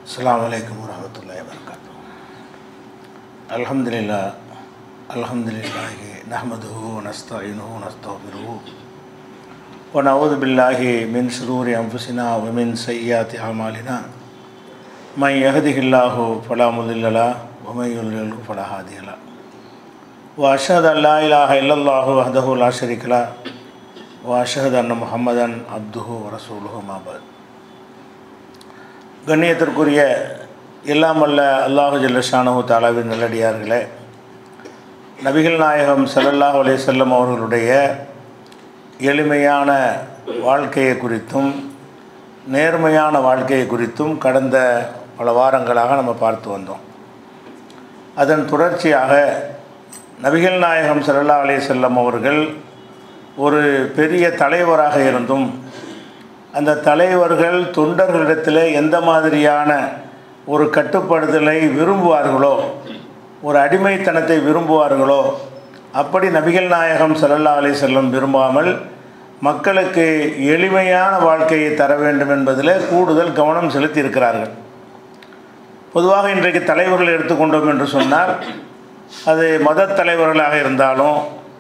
السلام عليكم ورحمة الله وبركاته الحمد لله الحمد لله نحمده ونستعينه ونستغفره ونعوذ بالله من شرور أنفسنا ومن سيئات أعمالنا من يهده الله فلا مضل له ومن يضلل فلا هادي له وأشهد أن لا إله إلا الله وحده لا شريك له وأشهد أن محمدا عبده ورسوله ما بعد கண்ணியத்திற்குரிய எல்லாம் வல்ல அல்லாஹு ஜல்லஷானு தாலாவின் நல்லடியார்களே நபிகள் நாயகம் ஸல்லல்லாஹு அலைஹி வஸல்லம் அவர்களுடைய எளிமையான வாழ்க்கையை குறித்தும் நேர்மையான வாழ்க்கையை குறித்தும் கடந்த பல வாரங்களாக நம்ம பார்த்து வந்தோம் அதன் தொடர்ச்சியாக நபிகள் நாயகம் ஸல்லல்லாஹு அலைஹி வஸல்லம் அவர்கள் ஒரு பெரிய தலைவராக இருந்தும் அந்த தலைவர்கள் தொண்டர்களிடத்தில் எந்த மாதிரியான ஒரு கட்டுப்படுதலை விரும்புவார்களோ ஒரு அடிமைத்தனத்தை விரும்புவார்களோ அப்படி நபிகள் நாயகம் ஸல்லல்லாஹு அலைஹி வஸல்லம் விரும்பாமல் மக்களுக்கு எளிமையான வாழ்க்கையை தர வேண்டும் என்பதில் கூடுதல் கவனம் செலுத்தி இருக்கிறார்கள் பொதுவாக இன்றைக்கு தலைவர்கள் எடுத்துக்கொண்டோம் என்று சொன்னால் அது மத தலைவர்களாக இருந்தாலும்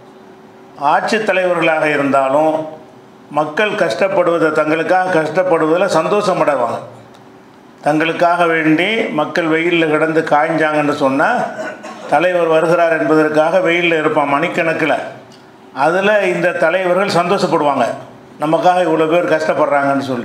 ஆட்சி தலைவர்களாக இருந்தாலும் மக்கள் கஷ்டப்படுவதை தங்களுக்காக கஷ்டப்படுவதில் சந்தோஷமடைவாங்க தங்களுக்காக வேண்டி மக்கள் வெயிலில் கிடந்து காய்ஞ்சாங்கன்னு சொன்னால் தலைவர் வருகிறார் என்பதற்காக வெயிலில் இருப்பான் மணிக்கணக்கில் அதில் இந்த தலைவர்கள் சந்தோஷப்படுவாங்க நமக்காக இவ்வளோ பேர் கஷ்டப்படுறாங்கன்னு சொல்லி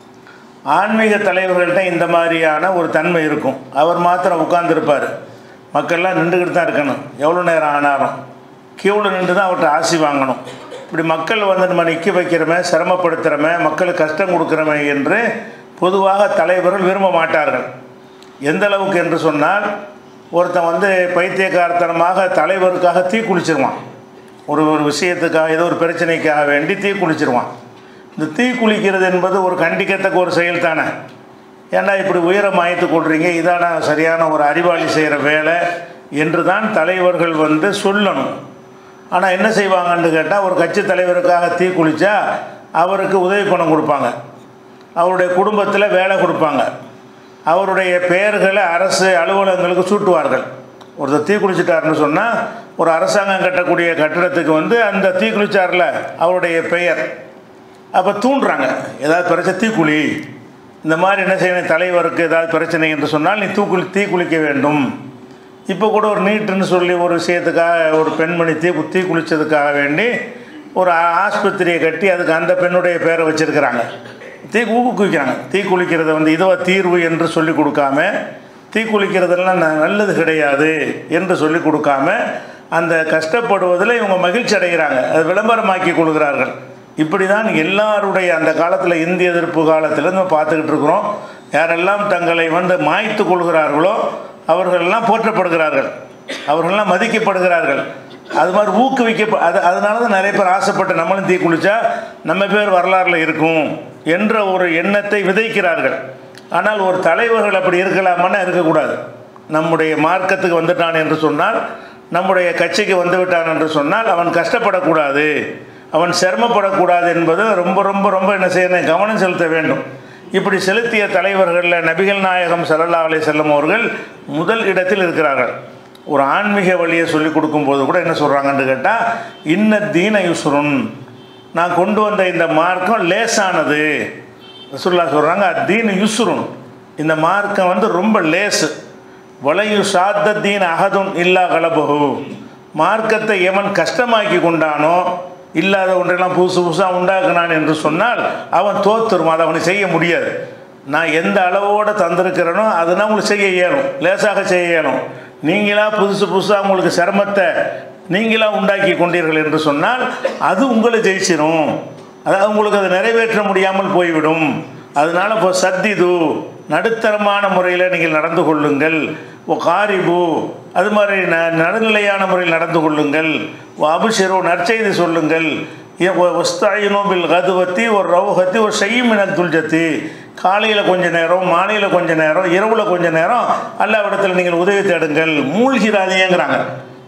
ஆன்மீக தலைவர்கள்ட்ட இந்த மாதிரியான ஒரு தன்மை இருக்கும் அவர் மாத்திரம் உட்கார்ந்துருப்பார் மக்கள்லாம் நின்றுக்கிட்டு தான் இருக்கணும் எவ்வளோ நேரம் ஆனாலும் கியூவில் நின்று தான் அவர்கிட்ட ஆசி வாங்கணும் இப்படி மக்கள் வந்து நம்ம நிற்க வைக்கிறோமே சிரமப்படுத்துகிறோமே மக்களுக்கு கஷ்டம் கொடுக்குறோமே என்று பொதுவாக தலைவர்கள் விரும்ப மாட்டார்கள் எந்த அளவுக்கு என்று சொன்னால் ஒருத்தன் வந்து பைத்தியக்காரத்தனமாக தலைவருக்காக தீ குளிச்சிருவான் ஒரு ஒரு விஷயத்துக்காக ஏதோ ஒரு பிரச்சனைக்காக வேண்டி தீ குளிச்சிருவான் இந்த தீ குளிக்கிறது என்பது ஒரு கண்டிக்கத்தக்க ஒரு செயல் தானே ஏன்னா இப்படி உயரம் மாய்த்து கொள்றீங்க இதான சரியான ஒரு அறிவாளி செய்கிற வேலை என்று தான் தலைவர்கள் வந்து சொல்லணும் ஆனால் என்ன செய்வாங்கன்னு கேட்டால் ஒரு கட்சி தலைவருக்காக தீ குளித்தா அவருக்கு உதவி பணம் கொடுப்பாங்க அவருடைய குடும்பத்தில் வேலை கொடுப்பாங்க அவருடைய பெயர்களை அரசு அலுவலகங்களுக்கு சூட்டுவார்கள் ஒருத்தர் தீ குளிச்சிட்டாருன்னு சொன்னால் ஒரு அரசாங்கம் கட்டக்கூடிய கட்டிடத்துக்கு வந்து அந்த தீ குளிச்சார்ல அவருடைய பெயர் அப்போ தூண்டுறாங்க ஏதாவது பிரச்சனை தீக்குழி இந்த மாதிரி என்ன செய்யணும் தலைவருக்கு ஏதாவது பிரச்சனை என்று சொன்னால் நீ தூக்குளி தீ குளிக்க வேண்டும் இப்போ கூட ஒரு நீட்டுன்னு சொல்லி ஒரு விஷயத்துக்காக ஒரு பெண்மணி தீ தீ குளித்ததுக்காக வேண்டி ஒரு ஆஸ்பத்திரியை கட்டி அதுக்கு அந்த பெண்ணுடைய பேரை வச்சுருக்கிறாங்க தீ ஊக்குவிக்கிறாங்க தீ குளிக்கிறத வந்து இதுவா தீர்வு என்று சொல்லி கொடுக்காம தீ குளிக்கிறதெல்லாம் ந- நல்லது கிடையாது என்று சொல்லி கொடுக்காம அந்த கஷ்டப்படுவதில் இவங்க மகிழ்ச்சி அடைகிறாங்க அது விளம்பரமாக்கி கொள்கிறார்கள் இப்படி தான் எல்லாருடைய அந்த காலத்தில் இந்திய எதிர்ப்பு காலத்தில் நம்ம பார்த்துக்கிட்டு இருக்கிறோம் யாரெல்லாம் தங்களை வந்து மாய்த்து கொள்கிறார்களோ அவர்களெல்லாம் போற்றப்படுகிறார்கள் அவர்களெல்லாம் மதிக்கப்படுகிறார்கள் அது மாதிரி ஊக்குவிக்க அது அதனால தான் நிறைய பேர் ஆசைப்பட்டு நம்மளும் தீ குளிச்சா நம்ம பேர் வரலாறுல இருக்கும் என்ற ஒரு எண்ணத்தை விதைக்கிறார்கள் ஆனால் ஒரு தலைவர்கள் அப்படி இருக்கலாமான்னா இருக்கக்கூடாது நம்முடைய மார்க்கத்துக்கு வந்துட்டான் என்று சொன்னால் நம்முடைய கட்சிக்கு வந்து விட்டான் என்று சொன்னால் அவன் கஷ்டப்படக்கூடாது அவன் சிரமப்படக்கூடாது என்பது ரொம்ப ரொம்ப ரொம்ப என்ன செய்யணும் கவனம் செலுத்த வேண்டும் இப்படி செலுத்திய தலைவர்களில் நபிகள் நாயகம் ஸல்லல்லாஹு அலைஹி வஸல்லம் அவர்கள் முதல் இடத்தில் இருக்கிறார்கள் ஒரு ஆன்மீக வழியை சொல்லி கொடுக்கும்போது கூட என்ன சொல்கிறாங்கன்னு கேட்டால் இன்ன தீன யுஸ்ருன் நான் கொண்டு வந்த இந்த மார்க்கம் லேசானது ரசூல்லா சொல்கிறாங்க தீன் யுஸ்ருன் இந்த மார்க்கம் வந்து ரொம்ப லேசு வலையு சாத்த தீன் அகதுன் இல்லா கலபகு மார்க்கத்தை எவன் கஷ்டமாக்கி கொண்டானோ இல்லாத ஒன்றெல்லாம் புதுசு புதுசாக உண்டாக்குனான் என்று சொன்னால் அவன் தோத்துருவான் அதை அவனை செய்ய முடியாது நான் எந்த அளவோடு தந்திருக்கிறேனோ அதனால் உங்களுக்கு செய்ய இயலும் லேசாக செய்ய இயலும் நீங்களா புதுசு புதுசாக உங்களுக்கு சிரமத்தை நீங்களா உண்டாக்கி கொண்டீர்கள் என்று சொன்னால் அது உங்களை ஜெயிச்சிரும் அதாவது உங்களுக்கு அதை நிறைவேற்ற முடியாமல் போய்விடும் அதனால் இப்போ சத்திது நடுத்தரமான முறையில் நீங்கள் நடந்து கொள்ளுங்கள் ஓ காரிபு அது மாதிரி ந நடுநிலையான முறையில் நடந்து கொள்ளுங்கள் ஓ அபிஷேரோ நற்செய்தி சொல்லுங்கள் ஒஸ்தாயினோபில் கதுவத்தி ஒரு ரவுகத்தி ஒரு செய்யுமினல் துல்ஜத்தி காலையில் கொஞ்ச நேரம் மாலையில் கொஞ்ச நேரம் இரவில் கொஞ்ச நேரம் அல்லாவிடத்தில் நீங்கள் உதவி தேடுங்கள் மூழ்கிறாதீங்கிறாங்க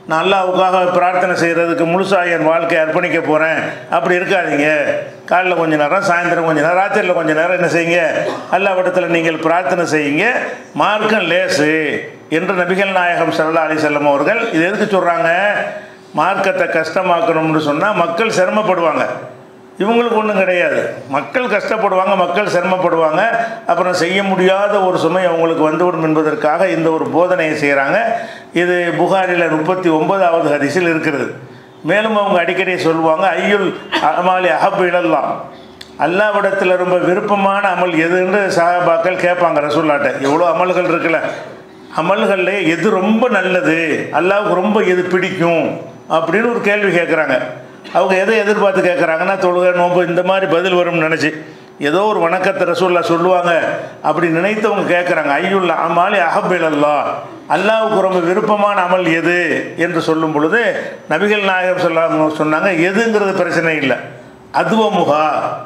நான் அல்லாவுக்காக பிரார்த்தனை செய்கிறதுக்கு முழுசாக என் வாழ்க்கையை அர்ப்பணிக்க போகிறேன் அப்படி இருக்காதீங்க காலைல கொஞ்ச நேரம் சாயந்தரம் கொஞ்ச நேரம் ராத்திரியில் கொஞ்ச நேரம் என்ன செய்யுங்க அல்லாவிடத்தில் நீங்கள் பிரார்த்தனை செய்யுங்க மார்க்கம் லேசு என்று நபிகள் நாயகம் சல்லா அலி செல்லம் அவர்கள் இது எதுக்கு சொல்கிறாங்க மார்க்கத்தை கஷ்டமாக்கணும்னு சொன்னால் மக்கள் சிரமப்படுவாங்க இவங்களுக்கு ஒன்றும் கிடையாது மக்கள் கஷ்டப்படுவாங்க மக்கள் சிரமப்படுவாங்க அப்புறம் செய்ய முடியாத ஒரு சுமை அவங்களுக்கு வந்துவிடும் என்பதற்காக இந்த ஒரு போதனையை செய்கிறாங்க இது புகாரில் முப்பத்தி ஒன்பதாவது ஹரிசில் இருக்கிறது மேலும் அவங்க அடிக்கடி சொல்லுவாங்க ஐயுல் அமாலி அஹப் இழல்லாம் அல்லாவிடத்தில் ரொம்ப விருப்பமான அமல் எதுன்னு சஹாபாக்கள் கேட்பாங்க ரசூல்லாட்ட எவ்வளோ அமல்கள் இருக்குல்ல அமல்களில் எது ரொம்ப நல்லது அல்லாவுக்கு ரொம்ப எது பிடிக்கும் அப்படின்னு ஒரு கேள்வி கேட்குறாங்க அவங்க எதை எதிர்பார்த்து கேட்குறாங்கன்னா தொழுகை நோம்பு இந்த மாதிரி பதில் வரும்னு நினச்சி ஏதோ ஒரு வணக்கத்தை ரசூல்லா சொல்லுவாங்க அப்படி நினைத்தவங்க கேட்குறாங்க ஐயுள்ள அமாலி அஹபில் அல்லா அல்லாவுக்கு ரொம்ப விருப்பமான அமல் எது என்று சொல்லும் பொழுது நபிகள் நாயகம் சொல்ல சொன்னாங்க எதுங்கிறது பிரச்சனை இல்லை அதுவமுகா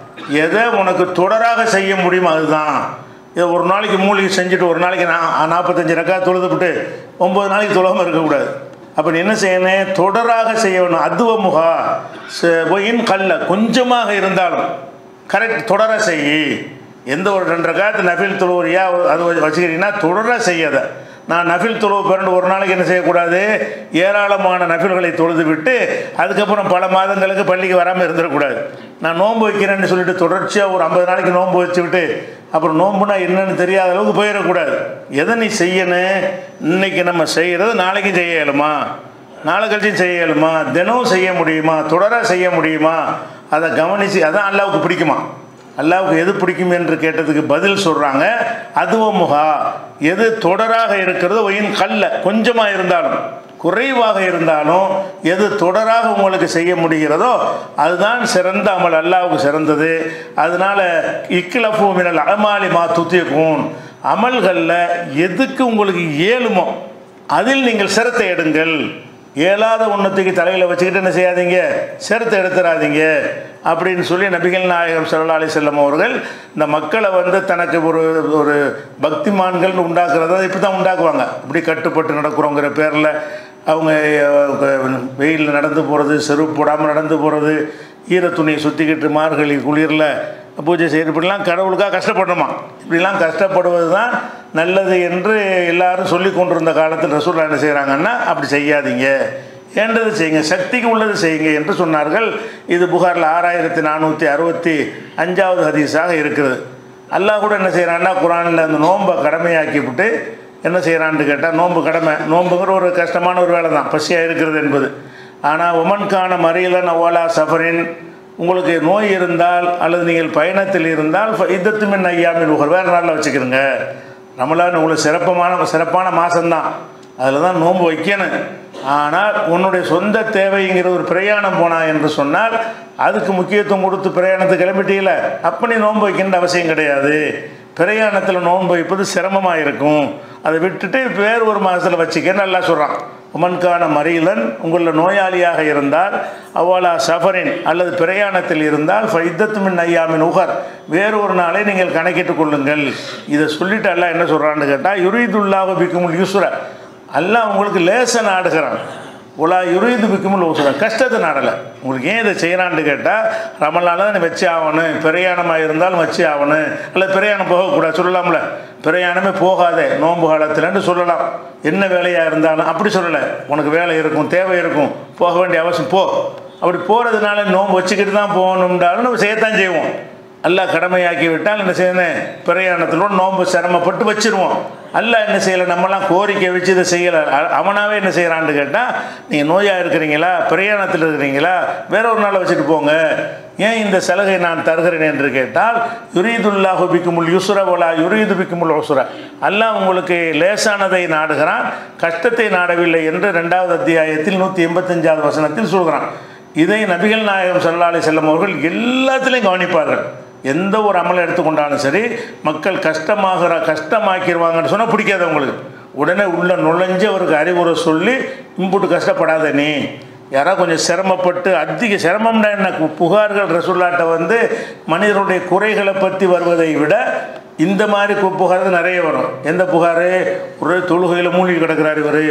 எதை உனக்கு தொடராக செய்ய முடியுமோ அதுதான் இதை ஒரு நாளைக்கு மூலிகை செஞ்சுட்டு ஒரு நாளைக்கு நான் நாற்பத்தஞ்சு ரக்கா தொழுதுவிட்டு ஒம்பது நாளைக்கு தொழாமல் இருக்கக்கூடாது அப்போ நீ என்ன செய்யணும் தொடராக செய்ய வேணும் அதுவமுகா ஒயின் கல்ல கொஞ்சமாக இருந்தாலும் கரெக்ட் தொடர செய் எந்த ஒரு ரெண்டரை காலத்து நஃபில் தொழுவரியா அது வச்சுக்கிறீங்கன்னா தொடர செய்யாத நான் நஃபில் தொழுவு பிறண்டு ஒரு நாளைக்கு என்ன செய்யக்கூடாது ஏராளமான நஃபில்களை தொழுது விட்டு அதுக்கப்புறம் பல மாதங்களுக்கு பள்ளிக்கு வராமல் இருந்துடக்கூடாது நான் நோன்பு வைக்கிறேன்னு சொல்லிட்டு தொடர்ச்சியாக ஒரு ஐம்பது நாளைக்கு நோன்பு வச்சு விட்டு அப்புறம் நோன்புனா என்னன்னு தெரியாத அளவுக்கு போயிடக்கூடாது எதை நீ செய்யணும் இன்னைக்கு நம்ம செய்கிறது நாளைக்கும் செய்ய இயலுமா நாளை கழிச்சும் செய்ய இயலுமா தினமும் செய்ய முடியுமா தொடராக செய்ய முடியுமா அதை கவனித்து அதான் அல்லாவுக்கு பிடிக்குமா அல்லாவுக்கு எது பிடிக்கும் என்று கேட்டதுக்கு பதில் சொல்கிறாங்க அதுவும் முகா எது தொடராக இருக்கிறதோ ஒயின் கல்ல கொஞ்சமாக இருந்தாலும் குறைவாக இருந்தாலும் எது தொடராக உங்களுக்கு செய்ய முடிகிறதோ அதுதான் சிறந்த அமல் அல்லாவுக்கு சிறந்தது அதனால் இக்கிலஃபு மினல் அமாலி மா துத்தியக்கும் அமல்களில் எதுக்கு உங்களுக்கு ஏழுமோ அதில் நீங்கள் சிரத்தை எடுங்கள் ஏழாத ஒன்றத்துக்கு தலையில் வச்சுக்கிட்டு என்ன செய்யாதீங்க சிரத்தை எடுத்துடாதீங்க அப்படின்னு சொல்லி நபிகள் நாயகம் சல்லா அலி செல்லம் அவர்கள் இந்த மக்களை வந்து தனக்கு ஒரு ஒரு பக்திமான்கள்னு உண்டாக்குறத இப்படி தான் உண்டாக்குவாங்க இப்படி கட்டுப்பட்டு நடக்கிறோங்கிற பேரில் அவங்க வெயிலில் நடந்து போகிறது செருப்பு போடாமல் நடந்து போகிறது ஈர துணியை சுற்றிக்கிட்டு மார்கழி குளிரில் பூஜை செய்து இப்படிலாம் கடவுளுக்காக கஷ்டப்படணுமா இப்படிலாம் கஷ்டப்படுவது தான் நல்லது என்று எல்லாரும் சொல்லி கொண்டிருந்த காலத்தில் ரசூல்லா என்ன செய்கிறாங்கன்னா அப்படி செய்யாதீங்க ஏண்டது செய்யுங்க சக்திக்கு உள்ளது செய்யுங்க என்று சொன்னார்கள் இது புகாரில் ஆறாயிரத்தி நானூற்றி அறுபத்தி அஞ்சாவது ஹதீஸாக இருக்கிறது அல்லாஹ் கூட என்ன செய்கிறான்னா குரானில் அந்த நோன்பை கடமையாக்கிவிட்டு என்ன செய்கிறான்னு கேட்டால் நோன்பு கடமை நோன்புங்கிற ஒரு கஷ்டமான ஒரு வேலை தான் பசியாக இருக்கிறது என்பது ஆனால் உமன்கான மறியலன் ஓலா சஃபரின் உங்களுக்கு நோய் இருந்தால் அல்லது நீங்கள் பயணத்தில் இருந்தால் இத்தத்துமின் ஐயாமின் உகர் வேறு நாளில் வச்சுக்கிறோங்க ரமலான் உங்களுக்கு சிறப்பமான சிறப்பான மாதம்தான் அதில் தான் நோன்பு வைக்கணும் ஆனால் உன்னுடைய சொந்த தேவைங்கிற ஒரு பிரயாணம் போனா என்று சொன்னால் அதுக்கு முக்கியத்துவம் கொடுத்து பிரயாணத்துக்கு கிளம்பிட்டீங்கள அப்போ நீ நோன்பு வைக்கின்ற அவசியம் கிடையாது பிரயாணத்தில் நோன்பு வைப்பது சிரமமாக இருக்கும் அதை விட்டுட்டு வேறு ஒரு மாதத்தில் வச்சுக்க நல்லா சொல்கிறான் உமன்கான மறியலன் உங்களில் நோயாளியாக இருந்தால் அவ்வாலா சஃபரின் அல்லது பிரயாணத்தில் இருந்தால் ஃபைத்தத்துமின் ஐயாமின் உகர் வேறு ஒரு நாளை நீங்கள் கணக்கிட்டுக் கொள்ளுங்கள் இதை சொல்லிட்டு அல்ல என்ன சொல்கிறான்னு கேட்டால் யுரீதுல்லாஹ் பிக்குமுல் யூசுர அல்லாஹ் உங்களுக்கு லேச நாடுகிறான் உலா யுரீது பிக்குமுல் ஊசுர கஷ்டத்தை நாடலை உங்களுக்கு ஏன் இதை செய்கிறான்னு கேட்டால் ரமலான தான் வச்சு ஆகணும் பிரயாணமாக இருந்தாலும் வச்சு ஆகணும் அல்லது பிரயாணம் போகக்கூடாது சொல்லலாம்ல பிரயாணமே போகாதே நோன்பு காலத்தில்னு சொல்லலாம் என்ன வேலையாக இருந்தாலும் அப்படி சொல்லலை உனக்கு வேலை இருக்கும் தேவை இருக்கும் போக வேண்டிய அவசியம் போ அப்படி போகிறதுனால நோன்பு வச்சுக்கிட்டு தான் போகணும்னாலும் நம்ம செய்யத்தான் செய்வோம் அல்லாஹ் கடமையாக்கி விட்டால் என்ன செய்யணும் பிரயாணத்தில் நோன்பு சிரமப்பட்டு வச்சிருவோம் அல்லாஹ் என்ன செய்யலை நம்மலாம் கோரிக்கை வச்சு இதை செய்யலை அவனாவே என்ன செய்கிறான்னு கேட்டால் நீங்கள் நோயாக இருக்கிறீங்களா பிரயாணத்தில் இருக்கிறீங்களா வேற ஒரு நாளை வச்சுட்டு போங்க ஏன் இந்த சலுகை நான் தருகிறேன் என்று கேட்டால் யுரீதுல்லாஹு பிக்குமுல் யுசுர ஒலா யுரீது பிக்குமுல் உசுர அல்லாஹ் உங்களுக்கு லேசானதை நாடுகிறான் கஷ்டத்தை நாடவில்லை என்று ரெண்டாவது அத்தியாயத்தில் நூற்றி எண்பத்தஞ்சாவது வசனத்தில் சொல்கிறான் இதை நபிகள் நாயகம் சல்லாலை செல்லும் அவர்கள் எல்லாத்துலேயும் கவனிப்பார்கள் எந்த ஒரு அமலை எடுத்துக்கொண்டாலும் சரி மக்கள் கஷ்டமாகிற கஷ்டமாக்கிடுவாங்கன்னு சொன்னால் பிடிக்காது அவங்களுக்கு உடனே உள்ள நுழைஞ்சு அவருக்கு அறிவுரை சொல்லி இம்புட்டு கஷ்டப்படாத நீ யாராவது கொஞ்சம் சிரமப்பட்டு அதிக சிரமம்னா என்ன புகார்கள் ரசுல்லாட்ட வந்து மனிதனுடைய குறைகளை பற்றி வருவதை விட இந்த மாதிரி புகார்கள் நிறைய வரும் எந்த புகார் ஒரு தொழுகையில் மூழ்கி கிடக்கிறார் இவர்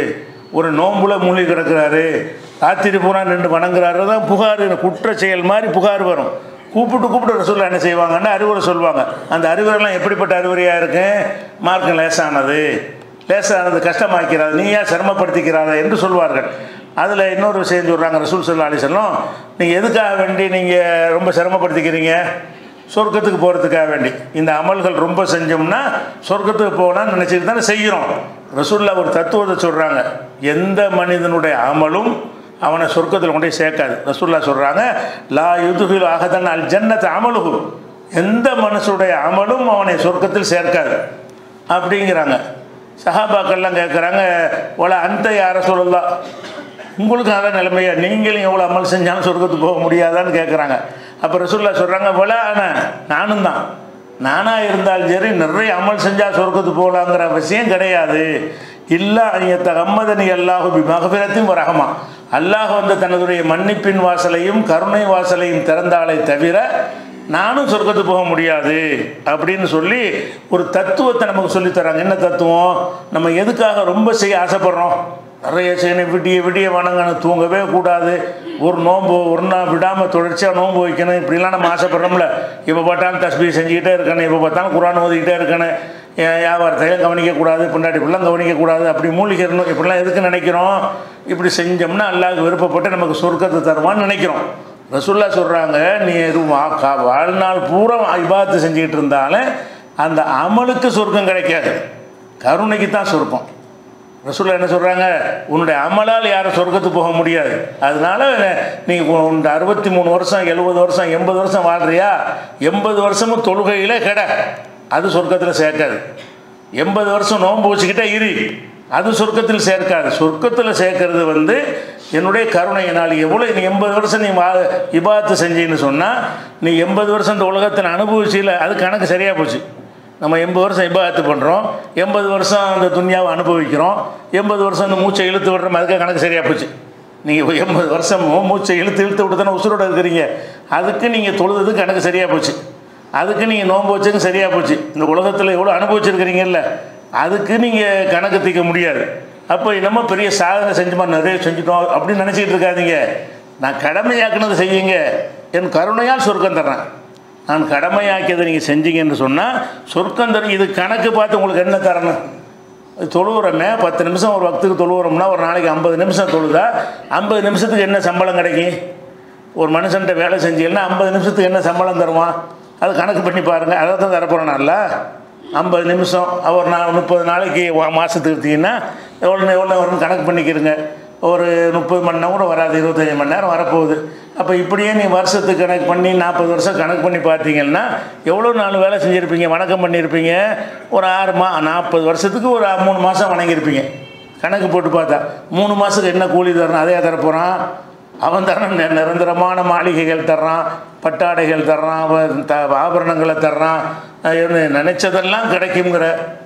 ஒரு நோம்புல மூழ்கி கிடக்கிறாரு ராத்திரி பூரா நின்று வணங்குறாரு தான் புகார் குற்ற செயல் மாதிரி புகார் வரும் கூப்பிட்டு கூப்பிட்டு ரசூல்லா என்ன செய்வாங்கன்னா அறிவுரை சொல்லுவாங்க அந்த அறிவுரைலாம் எப்படிப்பட்ட அறிவுரையாக இருக்கு மார்க்கம் லேசானது லேசானது கஷ்டமாக்கிறாது நீ ஏன் சிரமப்படுத்திக்கிறாத என்று சொல்வார்கள் அதில் இன்னொரு விஷயம் சொல்கிறாங்க ரசூல் சல்லா அலிசல்லம் நீங்கள் எதுக்காக வேண்டி நீங்கள் ரொம்ப சிரமப்படுத்திக்கிறீங்க சொர்க்கத்துக்கு போகிறதுக்காக வேண்டி இந்த அமல்கள் ரொம்ப செஞ்சோம்னா சொர்க்கத்துக்கு போகலான்னு நினச்சிட்டு தானே செய்கிறோம் ரசூல்லா ஒரு தத்துவத்தை சொல்கிறாங்க எந்த மனிதனுடைய அமலும் அவனை சொர்க்கத்தில் கொண்டு போய் சேர்க்காது ரசூல்லா சொல்கிறாங்க லா யுதுகில் ஆகதன் அல் ஜன்னத் அமலுகு எந்த மனுஷனுடைய அமலும் அவனை சொர்க்கத்தில் சேர்க்காது அப்படிங்கிறாங்க சஹாபாக்கள்லாம் கேட்குறாங்க ஒல அந்த யார சொல்லலாம் உங்களுக்கு அதான் நிலைமையா நீங்களும் எவ்வளோ அமல் செஞ்சாலும் சொர்க்கத்துக்கு போக முடியாதான்னு கேட்குறாங்க அப்போ ரசூல்லா சொல்கிறாங்க ஒல ஆனால் நானும் தான் நானாக இருந்தாலும் சரி நிறைய அமல் செஞ்சால் சொர்க்கத்துக்கு போகலாங்கிற விஷயம் கிடையாது இல்லா ஐயத்த கம்மதனி அல்லாஹு பி மகபிரத்தையும் வரகமா அல்லாஹ் வந்து தனதுடைய மன்னிப்பின் வாசலையும் கருணை வாசலையும் திறந்தாலே தவிர நானும் சொர்க்கத்துக்கு போக முடியாது அப்படின்னு சொல்லி ஒரு தத்துவத்தை நமக்கு சொல்லித் தராங்க என்ன தத்துவம் நம்ம எதுக்காக ரொம்ப செய்ய ஆசைப்படுறோம் நிறைய செய்யணும் விடிய விடிய வணங்கணும் தூங்கவே கூடாது ஒரு நோன்பு ஒரு நாள் விடாமல் தொடர்ச்சியாக நோன்பு வைக்கணும் இப்படிலாம் நம்ம ஆசைப்படுறோம்ல இப்போ பார்த்தாலும் தஸ்பீ செஞ்சுக்கிட்டே இருக்கணும் இப்போ பார்த்தாலும் குரான் ஓதிக்கிட்டே இருக்கணும் என் வியாபாரத்தையும் கவனிக்கக்கூடாது பின்னாடி இப்படிலாம் கவனிக்கக்கூடாது அப்படி மூழ்கிடணும் இப்படிலாம் எதுக்கு நினைக்கிறோம் இப்படி செஞ்சோம்னா அல்லாஹ் விருப்பப்பட்டு நமக்கு சொர்க்கத்தை தருவான்னு நினைக்கிறோம் ரசுல்லா சொல்கிறாங்க நீ எதுவும் வா- கா- வாழ்நாள் பூரா இபாத்து செஞ்சுக்கிட்டு இருந்தாலும் அந்த அமலுக்கு சொர்க்கம் கிடைக்காது கருணைக்கு தான் சொர்க்கம் ரசூல்லா என்ன சொல்கிறாங்க உன்னுடைய அமலால் யாரும் சொர்க்கத்துக்கு போக முடியாது அதனால நீ உன் அறுபத்தி மூணு வருஷம் எழுபது வருஷம் எண்பது வருஷம் வாழ்றியா எண்பது வருஷமும் தொழுகையிலே கெட அது சொர்க்கத்தில் சேர்க்காது எண்பது வருஷம் நோன்பு வச்சுக்கிட்டே இரு அது சொர்க்கத்தில் சேர்க்காது சொர்க்கத்தில் சேர்க்கறது வந்து என்னுடைய கருணையினால் எவ்வளோ நீ எண்பது வருஷம் நீ வா இபாத்து செஞ்சீன்னு சொன்னால் நீ எண்பது வருஷம் இந்த உலகத்தில் அனுபவிச்சில அது கணக்கு சரியாக போச்சு நம்ம எண்பது வருஷம் இபாத்து பண்ணுறோம் எண்பது வருஷம் அந்த துன்யாவை அனுபவிக்கிறோம் எண்பது வருஷம் அந்த மூச்சை இழுத்து விடுறோம் அதுக்காக கணக்கு சரியாக போச்சு நீங்கள் எண்பது வருஷம் மூச்சை இழுத்து இழுத்து விட்டு தானே உசுரோட இருக்கிறீங்க அதுக்கு நீங்கள் தொழுது கணக்கு சரியாக போச்சு அதுக்கு நீங்கள் நோன்பு வச்சது சரியாக போச்சு இந்த உலகத்தில் எவ்வளோ அனுபவிச்சிருக்கிறீங்கல்ல அதுக்கு நீங்கள் கணக்கு தீர்க்க முடியாது அப்போ என்னமோ பெரிய சாதனை செஞ்சுமா நிறைய செஞ்சுட்டோம் அப்படின்னு நினச்சிக்கிட்டு இருக்காதீங்க நான் கடமையாக்குனதை செய்யுங்க என் கருணையால் சொர்க்கம் தர்றேன் நான் கடமையாக்கியதை நீங்கள் செஞ்சீங்கன்னு சொன்னால் சொர்க்கம் தரும் இது கணக்கு பார்த்து உங்களுக்கு என்ன தரணும் தொழுவுறோமே பத்து நிமிஷம் ஒரு வக்துக்கு தொழுவுறோம்னா ஒரு நாளைக்கு ஐம்பது நிமிஷம் தொழுதா ஐம்பது நிமிஷத்துக்கு என்ன சம்பளம் கிடைக்கும் ஒரு மனுஷன்ட்ட வேலை செஞ்சீங்கன்னா ஐம்பது நிமிஷத்துக்கு என்ன சம்பளம் தருவான் அது கணக்கு பண்ணி பாருங்கள் அதை தான் தரப்போகிறேன் நல்லா ஐம்பது நிமிஷம் ஒரு நாள் முப்பது நாளைக்கு வா- மாசத்துக்கு எடுத்தீங்கன்னா எவ்வளோ எவ்வளோ வரும்னு கணக்கு பண்ணிக்கிறங்க ஒரு முப்பது மணி நேரம் கூட வராது இருபத்தஞ்சி மணி நேரம் வரப்போகுது அப்போ இப்படியே நீ வருஷத்துக்கு கணக்கு பண்ணி நாற்பது வருஷம் கணக்கு பண்ணி பார்த்தீங்கன்னா எவ்வளோ நாள் வேலை செஞ்சுருப்பீங்க வணக்கம் பண்ணியிருப்பீங்க ஒரு ஆறு மா நாற்பது வருஷத்துக்கு ஒரு மூணு மாதம் வணங்கியிருப்பீங்க கணக்கு போட்டு பார்த்தா மூணு மாதத்துக்கு என்ன கூலி தரணும் அதே தரப்போகிறான் அவன் தரான் நி- நிரந்தரமான மாளிகைகள் தர்றான் பட்டாடைகள் தர்றான் அவன் த ஆபரணங்களை தர்றான் அஹ் என்ன நினைச்சதெல்லாம் கிடைக்குங்கிற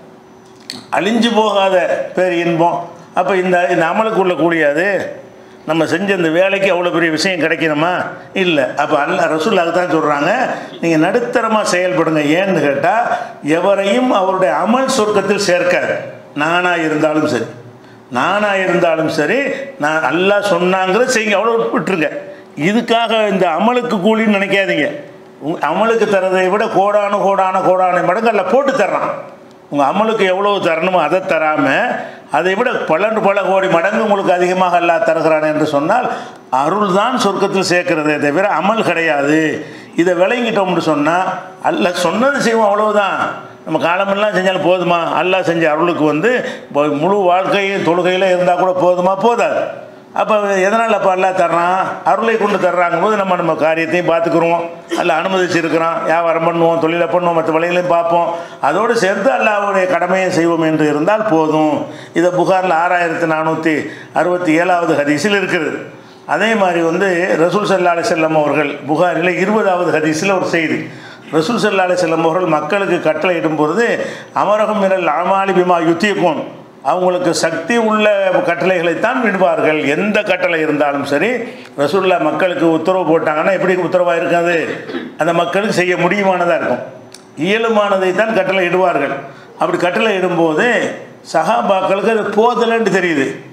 அழிஞ்சு போகாத பேர் இன்பம் அப்போ இந்த இந்த அமலுக்குள்ள கூலியாது நம்ம செஞ்ச இந்த வேலைக்கு அவ்வளோ பெரிய விஷயம் கிடைக்கணுமா இல்லை அப்போ அல்ல ரசூல்லாக்கு தான் சொல்கிறாங்க நீங்கள் நடுத்தரமாக செயல்படுங்க ஏன்னு கேட்டால் எவரையும் அவருடைய அமல் சொர்க்கத்தில் சேர்க்காது நானாக இருந்தாலும் சரி நானாக இருந்தாலும் சரி நான் அல்லாஹ் சொன்னாங்கிற செய்யுங்க அவ்வளோ விட்டுருங்க இதுக்காக இந்த அமலுக்கு கூலின்னு நினைக்காதீங்க உங்க அமலுக்கு தரதை விட கோடான கோடான கோடான மடங்கு அல்ல போட்டு தர்றான் உங்கள் அமலுக்கு எவ்வளவு தரணுமோ அதை தராமல் அதை விட பலன் பல கோடி மடங்கு உங்களுக்கு அதிகமாக அல்லாஹ் தருகிறான் என்று சொன்னால் அருள் தான் சொர்க்கத்தில் சேர்க்கிறதே தவிர அமல் கிடையாது இதை விளங்கிட்டோம்னு சொன்னால் அல்ல சொன்னது செய்வோம் அவ்வளவுதான் நம்ம காலமெல்லாம் செஞ்சாலும் போதுமா அல்லாஹ் செஞ்ச அருளுக்கு வந்து இப்போ முழு வாழ்க்கையும் தொழுகையில் இருந்தால் கூட போதுமா போதாது அப்போ எதனால் அப்போ அல்லாஹ் தர்றான் அருளை கொண்டு தர்றாங்க போது நம்ம நம்ம காரியத்தையும் பார்த்துக்குருவோம் அல்ல அனுமதிச்சிருக்கிறான் வியாபாரம் பண்ணுவோம் தொழிலை பண்ணுவோம் மற்ற வழிகளையும் பார்ப்போம் அதோடு சேர்த்து அல்லாஹ்வுடைய கடமையை செய்வோம் என்று இருந்தால் போதும் இதை புகாரில் ஆறாயிரத்தி நானூற்றி அறுபத்தி ஏழாவது ஹதீஸில் இருக்குது அதே மாதிரி வந்து ரசூல் சல்லா அலிசல்லம் அவர்கள் புகாரில் இருபதாவது ஹதீஸில் ஒரு செய்தி ரசூல் சல்லா அலிசல்லம் அவர்கள் மக்களுக்கு கட்டளை இடும் பொழுது அமரகம் மிரல் அமாலி பிமா யுத்தியக்கும் அவங்களுக்கு சக்தி உள்ள கட்டளைகளைத்தான் விடுவார்கள் எந்த கட்டளை இருந்தாலும் சரி ரசூல்லா மக்களுக்கு உத்தரவு போட்டாங்கன்னா எப்படி உத்தரவாக இருக்காது அந்த மக்களுக்கு செய்ய முடியுமானதாக இருக்கும் இயலுமானதை தான் கட்டளை இடுவார்கள் அப்படி கட்டளை இடும்போது சகாபாக்களுக்கு அது போதலைன்னு தெரியுது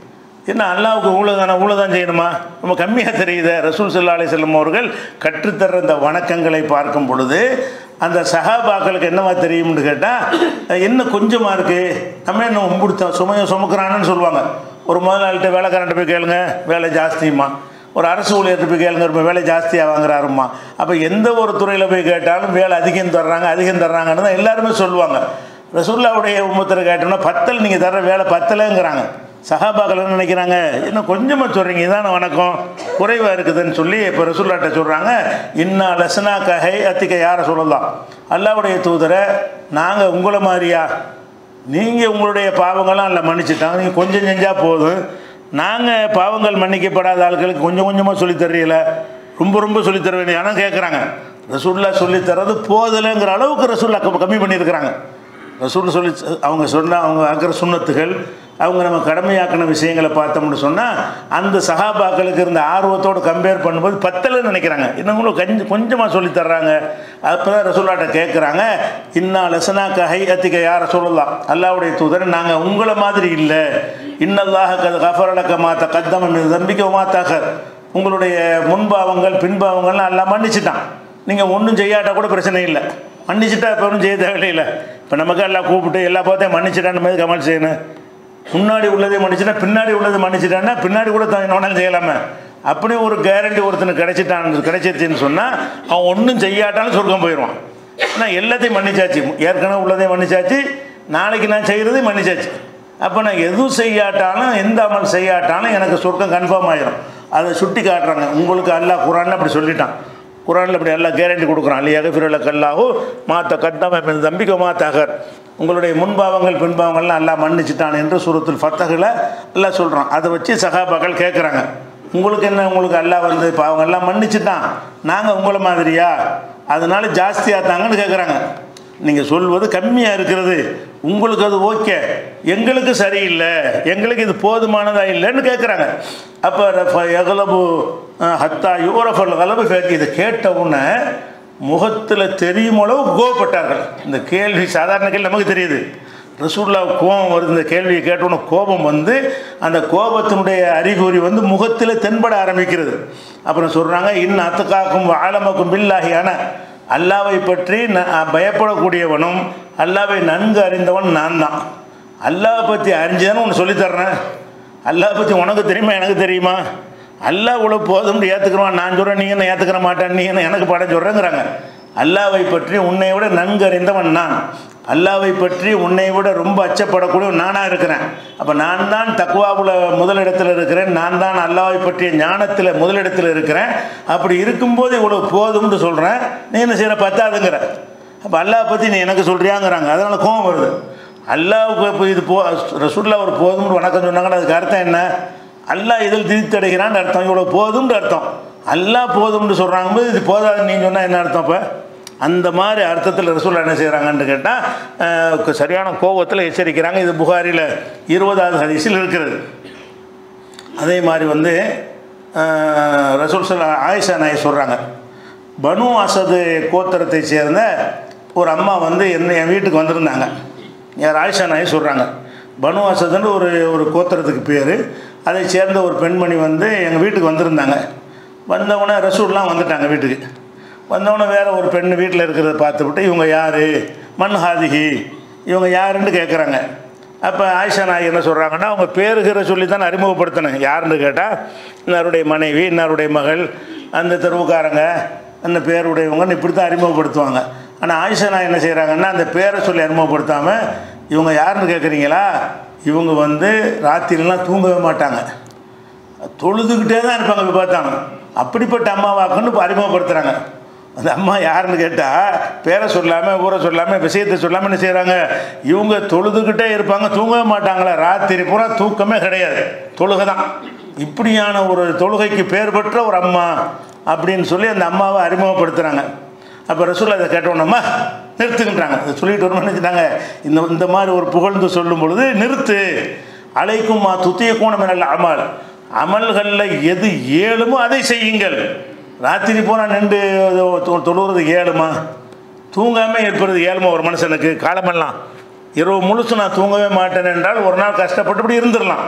என்ன அல்லாவுக்கு இவ்வளோ தானே இவ்வளோ தான் செய்யணுமா நம்ம கம்மியாக தெரியுது ரசூல் சல்லா அலி செல்லம் அவர்கள் கற்றுத்தர்ற இந்த வணக்கங்களை பார்க்கும் பொழுது அந்த சகாபாக்களுக்கு என்னவா தெரியும்னு கேட்டால் என்ன கொஞ்சமாக இருக்குது நம்ம என்ன உம்புடுத்தோம் சுமையை சுமக்கிறான்னு சொல்லுவாங்க ஒரு முதலாளிகிட்ட வேலைக்காரன்ட்ட போய் கேளுங்க வேலை ஜாஸ்தியுமா ஒரு அரசு ஊழியர்கிட்ட போய் கேளுங்க ரொம்ப வேலை ஜாஸ்தியாக வாங்குறாருமா அப்போ எந்த ஒரு துறையில் போய் கேட்டாலும் வேலை அதிகம் தர்றாங்க அதிகம் தர்றாங்கன்னு தான் எல்லாருமே சொல்லுவாங்க ரசூல்லாவுடைய உம்மத்தில் கேட்டோம்னா பத்தல் நீங்கள் தர்ற வேலை பத்தலைங்கிறாங்க சகாபாக்கள் என்ன நினைக்கிறாங்க இன்னும் கொஞ்சமாக சொல்கிறீங்க இதான வணக்கம் குறைவாக இருக்குதுன்னு சொல்லி இப்போ ரசூல்லாட்ட சொல்கிறாங்க இன்னா லசனா கஹை அத்திக்க யாரை சொல்லலாம் அல்லாவுடைய தூதரை நாங்கள் உங்களை மாதிரியா நீங்கள் உங்களுடைய பாவங்கள்லாம் இல்லை மன்னிச்சிட்டாங்க நீங்கள் கொஞ்சம் செஞ்சால் போதும் நாங்கள் பாவங்கள் மன்னிக்கப்படாத ஆட்களுக்கு கொஞ்சம் கொஞ்சமாக சொல்லித் தர்றீங்கள ரொம்ப ரொம்ப சொல்லித் தர வேண்டிய ஆனால் கேட்குறாங்க ரசூல்லா சொல்லித் தர்றது போதலைங்கிற அளவுக்கு ரசூல்லா கம்- கம்மி பண்ணியிருக்கிறாங்க ரசூல் சொல்லி அவங்க சொன்ன அவங்க ஆக்கிற சுண்ணத்துகள் அவங்க நம்ம கடமையாக்கின விஷயங்களை பார்த்தோம்னு சொன்னால் அந்த சகாபாக்களுக்கு இருந்த ஆர்வத்தோடு கம்பேர் பண்ணும்போது பத்தலைன்னு நினைக்கிறாங்க இன்னும் கூட கொஞ்சம் கொஞ்சமாக சொல்லித் தர்றாங்க அப்போ தான் ரசூல்லாட்ட கேட்குறாங்க இன்னா லசனாக்க ஹை அத்திக்க யாரை சொல்லலாம் அல்லாவுடைய தூதர் நாங்கள் உங்களை மாதிரி இல்லை இன்னல்லாக கது கஃபரலக்க மாத்த கத்தம தம்பிக்க மாத்தாக்கர் உங்களுடைய முன்பாவங்கள் பின்பாவங்கள்லாம் எல்லாம் மன்னிச்சிட்டான் நீங்கள் ஒன்றும் செய்யாட்டா கூட பிரச்சனை இல்லை மன்னிச்சிட்டா இப்போ ஒன்றும் செய்ய தேவையில்லை இப்போ நமக்கு எல்லாம் கூப்பிட்டு எல்லா பார்த்தையும் மன்னிச்சிட்டான்னு மாதிரி கமல் செய்யணும் முன்னாடி உள்ளதை மன்னிச்சுட்டா பின்னாடி உள்ளதை மன்னிச்சிட்டான்னா பின்னாடி கூட தான் என்ன செய்யலாமே அப்படி ஒரு கேரண்டி ஒருத்தனுக்கு கிடைச்சிட்டான் கிடைச்சிருச்சுன்னு சொன்னால் அவன் ஒன்றும் செய்யாட்டாலும் சொர்க்கம் போயிடுவான் ஆனால் எல்லாத்தையும் மன்னிச்சாச்சு ஏற்கனவே உள்ளதையும் மன்னிச்சாச்சு நாளைக்கு நான் செய்கிறதையும் மன்னிச்சாச்சு அப்போ நான் எதுவும் செய்யாட்டாலும் எந்த அமல் செய்யாட்டாலும் எனக்கு சொர்க்கம் கன்ஃபார்ம் ஆயிரும் அதை சுட்டி காட்டுறாங்க உங்களுக்கு அல்லாஹ் குரானில் அப்படி சொல்லிட்டான் குரானில் அப்படி எல்லாம் கேரண்டி கொடுக்குறான் அல்லையாக ஃபிரல கல்லாஹோ மாத்த கத்தம தம்பிக்க மாத்தாகர் உங்களுடைய முன்பாவங்கள் பின்பாவங்கள்லாம் எல்லாம் மன்னிச்சிட்டான் என்று சூரத்துல் ஃபத்தகில் எல்லாம் சொல்கிறான் அதை வச்சு சகாபாக்கள் கேட்குறாங்க உங்களுக்கு என்ன உங்களுக்கு அல்லாஹ் வந்து பாவங்கள்லாம் மன்னிச்சிட்டான் நாங்கள் உங்களை மாதிரியா அதனால ஜாஸ்தியாக தாங்கன்னு கேட்குறாங்க நீங்கள் சொல்வது கம்மியாக இருக்கிறது உங்களுக்கு அது ஓகே எங்களுக்கு சரியில்லை எங்களுக்கு இது போதுமானதாக இல்லைன்னு கேட்குறாங்க அப்போ எகலபு ஹத்தா யூரஃபல் கலபு இதை கேட்ட உடனே முகத்தில் தெரியும் அளவு கோவப்பட்டார்கள் இந்த கேள்வி சாதாரண கேள்வி நமக்கு தெரியுது ரசூல்லா கோபம் வருது இந்த கேள்வியை கேட்டோன்னே கோபம் வந்து அந்த கோபத்தினுடைய அறிகுறி வந்து முகத்தில் தென்பட ஆரம்பிக்கிறது அப்புறம் சொல்கிறாங்க இன் அத்துக்காக்கும் ஆலமக்கும் பில்லாகியான அல்லாவை பற்றி ந பயப்படக்கூடியவனும் அல்லாவை நன்கு அறிந்தவன் நான் தான் அல்லாவை பற்றி அறிஞ்சதானே உன்னை சொல்லித்தர்றேன் அல்லாவை பற்றி உனக்கு தெரியுமா எனக்கு தெரியுமா அல்லாஹ் இவ்வளோ போதும்னு ஏற்றுக்கிறவான் நான் சொல்கிறேன் நீ என்ன ஏற்றுக்கிற மாட்டேன் நீ என்ன எனக்கு பாடம் சொல்கிறேங்கிறாங்க அல்லாவை பற்றி உன்னை விட நன்கு அறிந்தவன் நான் அல்லாவை பற்றி உன்னை விட ரொம்ப அச்சப்படக்கூடிய நானாக இருக்கிறேன் அப்போ நான் தான் தக்குவாவில் முதலிடத்தில் இருக்கிறேன் நான் தான் அல்லாவை பற்றிய ஞானத்தில் முதலிடத்தில் இருக்கிறேன் அப்படி இருக்கும்போது இவ்வளோ போதும்னு சொல்கிறேன் நீ என்ன செய்கிற பத்தாதுங்கிற அப்போ அல்லாவை பற்றி நீ எனக்கு சொல்கிறியாங்கிறாங்க அதனால் கோவம் வருது அல்லாவுக்கு இப்போ இது போ ரசூல்லா ஒரு போதும்னு வணக்கம் சொன்னாங்கன்னா அதுக்கு அர்த்தம் என்ன அல்லாஹ் இதில் திரித்தடைகிறான்னு அர்த்தம் இவ்வளோ போதும்னு அர்த்தம் அல்லாஹ் போதும்னு சொல்கிறாங்க போது இது போதாதுன்னு நீ சொன்னால் என்ன அர்த்தம் இப்போ அந்த மாதிரி அர்த்தத்தில் ரசூல் என்ன செய்கிறாங்கன்னு கேட்டால் சரியான கோபத்தில் எச்சரிக்கிறாங்க இது புகாரில் இருபதாவது ஹதீஸில் இருக்கிறது அதே மாதிரி வந்து அஹ், ரசூல் சொல்ல ஆயிஷா நாய் சொல்கிறாங்க பனு அசது கோத்திரத்தை சேர்ந்த ஒரு அம்மா வந்து என்ன என் வீட்டுக்கு வந்திருந்தாங்க யார் ஆயிஷா நாய் சொல்கிறாங்க பனு அசதுன்னு ஒரு ஒரு கோத்திரத்துக்கு பேர் அதை சேர்ந்த ஒரு பெண்மணி வந்து எங்கள் வீட்டுக்கு வந்திருந்தாங்க வந்தவொடனே ரசூல்லாம் வந்துட்டாங்க வீட்டுக்கு வந்தவொடனே வேற ஒரு பெண் வீட்டில் இருக்கிறத பார்த்துவிட்டு இவங்க யார் மண் ஹாதிகி இவங்க யாருன்னு கேட்குறாங்க அப்போ ஆயிஷா நாயகி என்ன சொல்கிறாங்கன்னா அவங்க பேருகிற சொல்லி தான் அறிமுகப்படுத்தணும் யாருன்னு கேட்டால் இன்னாருடைய மனைவி இன்னாருடைய மகள் அந்த தெருவுக்காரங்க அந்த பேருடையவங்கன்னு இப்படி தான் அறிமுகப்படுத்துவாங்க ஆனால் ஆயிஷா நாய் என்ன செய்கிறாங்கன்னா அந்த பேரை சொல்லி அறிமுகப்படுத்தாமல் இவங்க யாருன்னு கேட்குறீங்களா இவங்க வந்து ராத்திரிலாம் தூங்கவே மாட்டாங்க தொழுதுகிட்டே தான் இருப்பாங்க இப்போ பார்த்தாங்க அப்படிப்பட்ட அம்மாவாக்குன்னு இப்போ அறிமுகப்படுத்துகிறாங்க அந்த அம்மா யாருன்னு கேட்டால் பேரை சொல்லாமல் ஊரை சொல்லாமல் விஷயத்தை சொல்லாமல் என்ன செய்கிறாங்க இவங்க தொழுதுகிட்டே இருப்பாங்க தூங்கவே மாட்டாங்களா ராத்திரி பூரா தூக்கமே கிடையாது தொழுகை தான் இப்படியான ஒரு தொழுகைக்கு பேர் பெற்ற ஒரு அம்மா அப்படின்னு சொல்லி அந்த அம்மாவை அறிமுகப்படுத்துகிறாங்க அப்போ ரசூல் அதை கேட்டோன்னம்மா நிறுத்துக்கின்றாங்க அதை சொல்லிட்டு ஒரு நினைச்சிட்டாங்க இந்த இந்த மாதிரி ஒரு புகழ்ந்து சொல்லும் பொழுது நிறுத்து அலைக்கும் மா துத்திய கோணம் என அமல் அமல்களில் எது ஏழுமோ அதை செய்யுங்கள் ராத்திரி போனால் நின்று தொ- தொழுகிறது ஏழுமா தூங்காமல் இருப்பது ஏழுமா ஒரு மனுஷனுக்கு காலமெல்லாம் இரவு முழுசு நான் தூங்கவே மாட்டேன் என்றால் ஒரு நாள் கஷ்டப்பட்டு இப்படி இருந்துடலாம்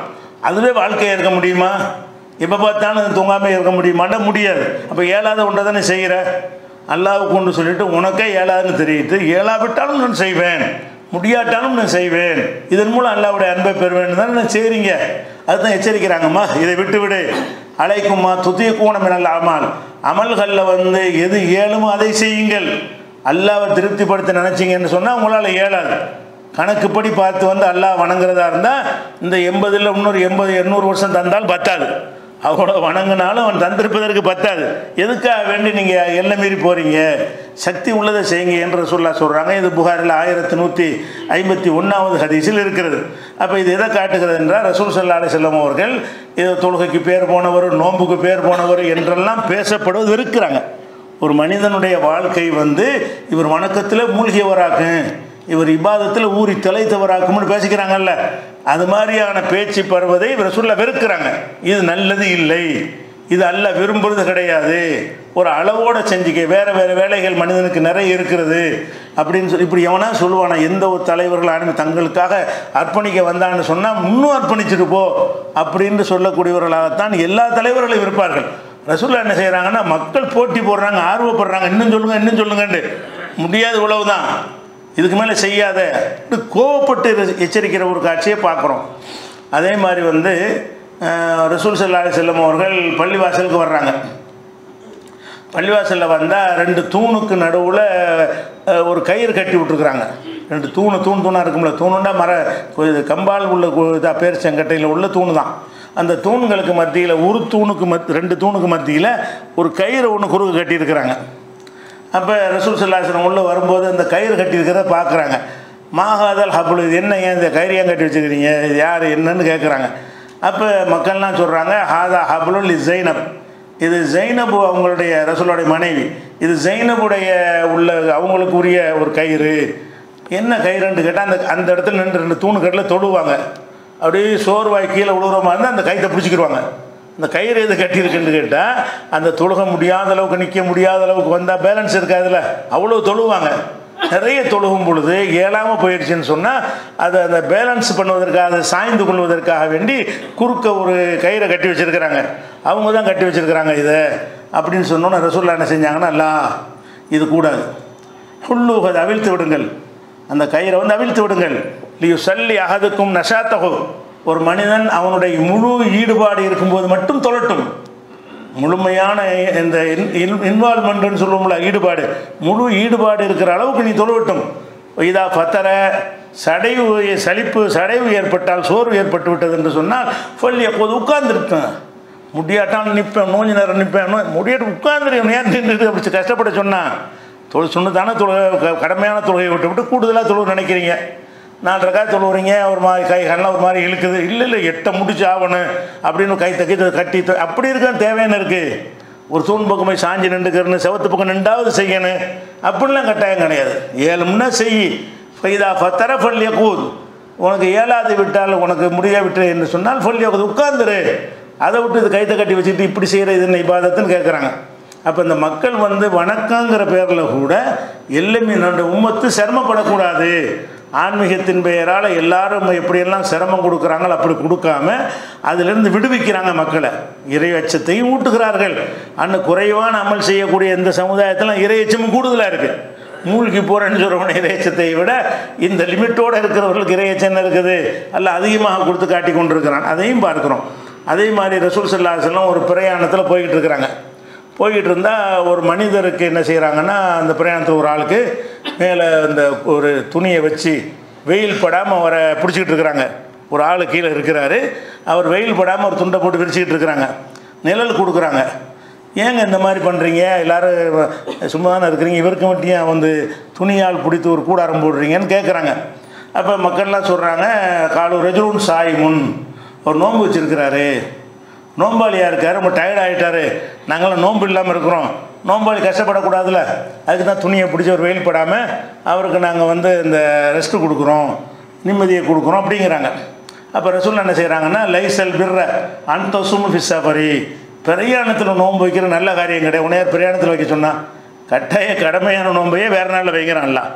அதுவே வாழ்க்கையாக இருக்க முடியுமா எப்போ பார்த்தாலும் தூங்காமல் இருக்க முடியுமாண்டா முடியாது அப்போ ஏழாத ஒன்றை தானே செய்கிற அல்லாவுக்கு ஒன்று சொல்லிட்டு உனக்கே ஏழாதுன்னு தெரியுது ஏழாவிட்டாலும் நான் செய்வேன் முடியாட்டாலும் நான் செய்வேன் இதன் மூலம் அல்லாவுடைய அன்பை பெறுவேன் தானே நான் செய்கிறீங்க அதுதான் எச்சரிக்கிறாங்கம்மா இதை விட்டு விடு அழைக்குமா துத்திய கூணம் நல்ல அமல் அமல்களில் வந்து எது ஏழுமோ அதை செய்யுங்கள் அல்லாவை திருப்திப்படுத்த நினச்சிங்கன்னு சொன்னால் உங்களால் இயலாது கணக்குப்படி பார்த்து வந்து அல்லாஹ் வணங்குறதா இருந்தால் இந்த எண்பதில் இன்னொரு எண்பது எண்ணூறு வருஷம் தந்தால் பத்தாது அவனோட வணங்கினாலும் அவன் தந்திருப்பதற்கு பத்தாது எதுக்காக வேண்டி நீங்கள் எல்லை மீறி போகிறீங்க சக்தி உள்ளதை செய்யுங்க என்று சொல்ல சொல்கிறாங்க இது புகாரில் ஆயிரத்தி நூற்றி ஐம்பத்தி ஒன்றாவது ஹதீஸில் இருக்கிறது அப்போ இது எதை காட்டுகிறது என்றால் ரசூல் சல்லா அலி செல்லம் அவர்கள் இது தொழுகைக்கு பேர் போனவர் நோன்புக்கு பேர் போனவர் என்றெல்லாம் பேசப்படுவது இருக்கிறாங்க ஒரு மனிதனுடைய வாழ்க்கை வந்து இவர் வணக்கத்தில் மூழ்கியவராக்கும் இவர் இபாதத்தில் ஊறி திளைத்தவராக்கும்னு பேசிக்கிறாங்கல்ல அது மாதிரியான பேச்சு பருவதை இவர் சொல்ல வெறுக்கிறாங்க இது நல்லது இல்லை இது அல்ல விரும்புறது கிடையாது ஒரு அளவோட செஞ்சுக்க வேறு வேறு வேலைகள் மனிதனுக்கு நிறைய இருக்கிறது அப்படின்னு சொல்லி இப்படி எவனா சொல்லுவானா எந்த ஒரு தலைவர்கள் ஆளுமே தங்களுக்காக அர்ப்பணிக்க வந்தான்னு சொன்னால் இன்னும் அர்ப்பணிச்சுட்டு போ அப்படின்னு சொல்லக்கூடியவர்களாகத்தான் எல்லா தலைவர்களும் இருப்பார்கள் ரசூல்லா என்ன செய்கிறாங்கன்னா மக்கள் போட்டி போடுறாங்க ஆர்வப்படுறாங்க இன்னும் சொல்லுங்க இன்னும் சொல்லுங்கன்ட்டு முடியாது இவ்வளவுதான் இதுக்கு மேலே செய்யாத இப்படி கோவப்பட்டு எச்சரிக்கிற ஒரு காட்சியை பார்க்குறோம் அதே மாதிரி வந்து அஹ், ரசூல் சல்லா செல்லம் அவர்கள் பள்ளிவாசலுக்கு வர்றாங்க பள்ளிவாசலில் வந்தால் ரெண்டு தூணுக்கு நடுவில் அஹ், ஒரு கயிறு கட்டி விட்ருக்குறாங்க ரெண்டு தூணு தூண் தூணாக இருக்கும்ல தூணுண்டா மர இது கம்பால் உள்ள இதாக பேர் செங்கட்டையில் உள்ள தூணு தான் அந்த தூண்களுக்கு மத்தியில் ஒரு தூணுக்கு மத் ரெண்டு தூணுக்கு மத்தியில் ஒரு கயிறு ஒன்று குறுக்கு கட்டியிருக்கிறாங்க அப்போ ரசூல் சல்லாசனம் உள்ளே வரும்போது அந்த கயிறு கட்டியிருக்கிறத பார்க்குறாங்க மாகாதல் ஹபுல் இது என்ன ஏன் இந்த கயிறு ஏன் கட்டி வச்சுக்கிறீங்க இது யார் என்னன்னு கேட்குறாங்க அப்போ மக்கள்லாம் சொல்கிறாங்க ஹாதா ஹபுலுல் ஜைனப் இது ஜைனபு அவங்களுடைய ரசூலுடைய மனைவி இது ஜைனபுடைய உள்ள அவங்களுக்கு உரிய ஒரு கயிறு என்ன கயிறுன்னு கேட்டால் அந்த அந்த இடத்துல நின்று ரெண்டு தூணு கட்டில் தொடுவாங்க அப்படியே சோர்வாய் கீழே விழுகிற மாதிரி இருந்தால் அந்த கைத்தை பிடிச்சிக்கிடுவாங்க அந்த கயிறு எது கட்டியிருக்குன்னு கேட்டால் அந்த தொழுக முடியாத அளவுக்கு நிற்க முடியாத அளவுக்கு வந்தால் பேலன்ஸ் இருக்காதுல்ல அவ்வளோ தொழுவாங்க நிறைய தொழுகும் பொழுது ஏழாமல் போயிடுச்சுன்னு சொன்னால் அதை அந்த பேலன்ஸ் பண்ணுவதற்காக அதை சாய்ந்து கொள்வதற்காக வேண்டி குறுக்க ஒரு கயிறை கட்டி வச்சுருக்கிறாங்க அவங்க தான் கட்டி வச்சுருக்கிறாங்க இதை அப்படின்னு சொன்னோன்னே ரசூல்லா என்ன செஞ்சாங்கன்னா அல்லா இது கூடாது புல்லுகதை அவிழ்த்து விடுங்கள் அந்த கயிறை வந்து அவிழ்த்து விடுங்கள் லியு சல்லி அகதுக்கும் நஷாத்தகு ஒரு மனிதன் அவனுடைய முழு ஈடுபாடு இருக்கும்போது மட்டும் தொழட்டும் முழுமையான இந்த இன்வால்மெண்ட்னு சொல்லுவோம்ல ஈடுபாடு முழு ஈடுபாடு இருக்கிற அளவுக்கு நீ தொழுவட்டும் இதா பத்தர சடைவு சலிப்பு சடைவு ஏற்பட்டால் சோர்வு ஏற்பட்டு விட்டது என்று சொன்னால் சொல்லி அப்போது உட்கார்ந்துருப்பேன் முடியாட்டாலும் நிற்பேன் நோஞ்சு நேரம் நிற்பேன் நோ- முடியாட்டு உட்கார்ந்துருக்கேன் ஏன் நின்றுட்டு அப்படி கஷ்டப்பட சொன்னான் தொழில் சொன்னதான தொழுகை கடமையான தொழுகையை விட்டு விட்டு கூடுதலாக தொழுவு நினைக்கிறீங்க நாலு ரக்கா தொழுவுறீங்க ஒரு மாதிரி கை கண்ணெலாம் ஒரு மாதிரி இழுக்குது இல்லை இல்லை எட்டை முடிச்சு ஆகணும் அப்படின்னு கை தக்கி கட்டி த- அப்படி இருக்க தேவையான இருக்குது ஒரு தூண் பக்கம் போய் சாஞ்சி நின்றுக்கிறன்னு செவத்து பக்கம் நின்றாவது செய்யணும் அப்படிலாம் கட்டாயம் கிடையாது ஏழும்னா செய் ஃபைதா ஃபத்தர ஃபல்லிய கூத் உனக்கு ஏழாவது விட்டால் உனக்கு முடியா விட்டு என்று சொன்னால் ஃபல்லிய கூத் உட்கார்ந்துரு அதை விட்டு இது கைத்தை கட்டி வச்சுட்டு இப்படி செய்கிற இது என்ன இபாதத்துன்னு கேட்குறாங்க அப்போ இந்த மக்கள் வந்து வணக்கங்கிற பேரில் கூட எல்லாமே நம்முடைய உம்மத்து சிரமப்படக்கூடாது ஆன்மீகத்தின் பெயரால் எல்லாரும் எப்படியெல்லாம் சிரமம் கொடுக்குறாங்களோ அப்படி கொடுக்காம அதிலிருந்து விடுவிக்கிறாங்க மக்களை இறை அச்சத்தையும் ஊட்டுகிறார்கள் அன்ன குறைவான அமல் செய்யக்கூடிய இந்த சமுதாயத்தில் இறை அச்சமும் கூடுதலாக இருக்குது மூழ்கி போகிறேன்னு சொல்கிறவன இறையச்சத்தை விட இந்த லிமிட்டோடு இருக்கிறவர்களுக்கு இறையச்சம் என்ன இருக்குது அல்ல அதிகமாக கொடுத்து காட்டி கொண்டிருக்கிறான் அதையும் பார்க்குறோம் அதே மாதிரி ரசூல் சல்லாஹெல்லாம் ஒரு பிரயாணத்தில் போய்கிட்டு இருக்கிறாங்க போய்கிட்டு இருந்தால் ஒரு மனிதருக்கு என்ன செய்கிறாங்கன்னா அந்த பிரயாணத்தில் ஒரு ஆளுக்கு மேலே இந்த ஒரு துணியை வச்சு வெயில் படாமல் அவரை பிடிச்சிக்கிட்டு இருக்கிறாங்க ஒரு ஆள் கீழே இருக்கிறாரு அவர் வெயில் படாமல் ஒரு துண்டை போட்டு விரிச்சிக்கிட்டு இருக்கிறாங்க நிழல் கொடுக்குறாங்க ஏங்க இந்த மாதிரி பண்ணுறீங்க எல்லோரும் சும்மா தானே இருக்கிறீங்க இவருக்கு மட்டும் ஏன் வந்து துணியால் பிடித்து ஒரு கூடாரம் போடுறீங்கன்னு கேட்குறாங்க அப்போ மக்கள்லாம் சொல்கிறாங்க காலு ரஜுன் சாய் முன் ஒரு நோன்பு வச்சுருக்கிறாரு நோம்பாளியாக இருக்கார் ரொம்ப டயர்ட் ஆகிட்டாரு நாங்களாம் நோன்பு இல்லாமல் இருக்கிறோம் நோம்பாளி கஷ்டப்படக்கூடாதுல்ல அதுக்கு தான் துணியை பிடிச்சி ஒரு வெயில் படாமல் அவருக்கு நாங்கள் வந்து இந்த ரெஸ்ட்டு கொடுக்குறோம் நிம்மதியை கொடுக்குறோம் அப்படிங்கிறாங்க அப்போ ரசூல் என்ன செய்கிறாங்கன்னா லைசல் பிர்ற அந்த சுமு ஃபிஸ்ஸாபரி பிரயாணத்தில் நோன்பு வைக்கிற நல்ல காரியம் கிடையாது உனையார் பிரயாணத்தில் வைக்க சொன்னால் கட்டாய கடமையான நோன்பையே வேறு நாளில் வைக்கிறான்ல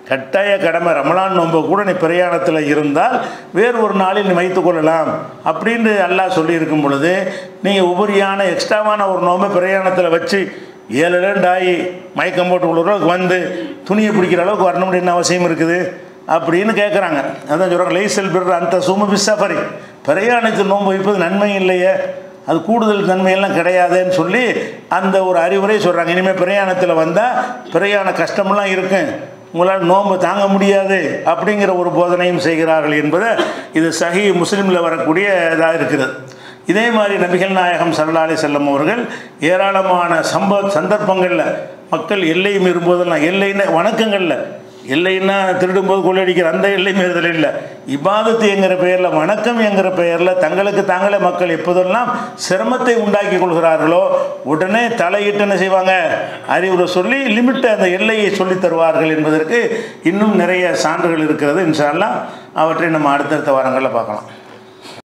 கட்டாய கடமை ரமலான் நோன்பு கூட நீ பிரயாணத்தில் இருந்தால் வேறு ஒரு நாளில் நீ வைத்துக் கொள்ளலாம் அப்படின்னு அல்லாஹ் சொல்லியிருக்கும் பொழுது நீங்கள் உபரியான எக்ஸ்ட்ராவான ஒரு நோம்பை பிரயாணத்தில் வச்சு ஏழு ரெண்டு ஆகி மயக்கம் போட்டு உள்ளவர்களுக்கு வந்து துணியை பிடிக்கிற அளவுக்கு வரணும்னு என்ன அவசியம் இருக்குது அப்படின்னு கேட்குறாங்க அதான் சொல்கிறாங்க லைசல் பிற அந்த சும பிஸ்ஸாஃபரி பிரயாணத்தில் நோன்பு வைப்பது நன்மை இல்லையே அது கூடுதல் நன்மையெல்லாம் கிடையாதுன்னு சொல்லி அந்த ஒரு அறிவுரை சொல்கிறாங்க இனிமேல் பிரயாணத்தில் வந்தால் பிரயாண கஷ்டமெல்லாம் இருக்கும் உங்களால் நோன்பு தாங்க முடியாது அப்படிங்கிற ஒரு போதனையும் செய்கிறார்கள் என்பது இது சஹி முஸ்லீமில் வரக்கூடிய இதாக இருக்கிறது இதே மாதிரி நபிகள் நாயகம் சல்லாலை செல்லம் அவர்கள் ஏராளமான சம்ப சந்தர்ப்பங்களில் மக்கள் எல்லை மீறும்போதெல்லாம் எல்லைன்னு வணக்கங்களில் எல்லைன்னா திருடும்போது கொள்ளையடிக்கிற அந்த எல்லை மீறுதல் இல்லை இபாதத்து என்கிற பெயரில் வணக்கம் என்கிற பெயரில் தங்களுக்கு தாங்களே மக்கள் எப்போதெல்லாம் சிரமத்தை உண்டாக்கி கொள்கிறார்களோ உடனே தலையிட்டு என்ன செய்வாங்க அறிவுரை சொல்லி லிமிட்டை அந்த எல்லையை சொல்லி தருவார்கள் என்பதற்கு இன்னும் நிறைய சான்றுகள் இருக்கிறது இன்ஷால்லாம் அவற்றை நம்ம அடுத்தடுத்த வாரங்களில் பார்க்கலாம்